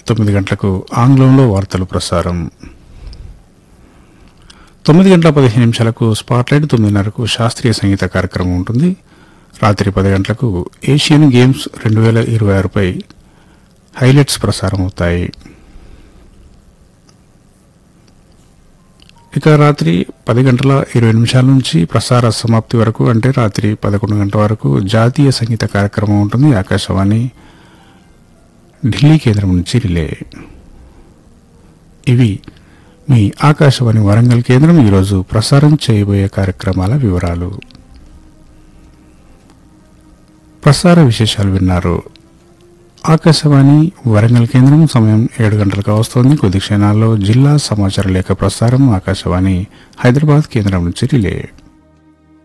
తొమ్మిది గంటలకు ఆంగ్లంలో వార్తలు ప్రసారం తొమ్మిది గంటల పదిహేను నిమిషాలకు స్పాట్లైట్ తొమ్మిదిన్నరకు శాస్త్రీయ సంగీత కార్యక్రమం ఉంటుంది రాత్రి పది గంటలకు ఏషియన్ గేమ్స్ రెండు వేల ఇరవై ఆరుపై హైలైట్స్ ప్రసారం అవుతాయి ఇక రాత్రి పది గంటల ఇరవై నిమిషాల నుంచి ప్రసార సమాప్తి వరకు అంటే రాత్రి పదకొండు గంటల వరకు జాతీయ సంగీత కార్యక్రమం ఉంటుంది ఆకాశవాణి ఢిల్లీ కేంద్రం నుంచి రిలే ఇవి మీ ఆకాశవాణి వరంగల్ కేంద్రం ఈరోజు ప్రసారం చేయబోయే కార్యక్రమాల వివరాలు ప్రసార విశేషాలు విన్నారు ఆకాశవాణి వరంగల్ కేంద్రం సమయం ఏడు గంటలకు వస్తోంది కొద్ది క్షణాల్లో జిల్లా సమాచార లేఖ ప్రసారం ఆకాశవాణి హైదరాబాద్ కేంద్రం నుంచి రిలే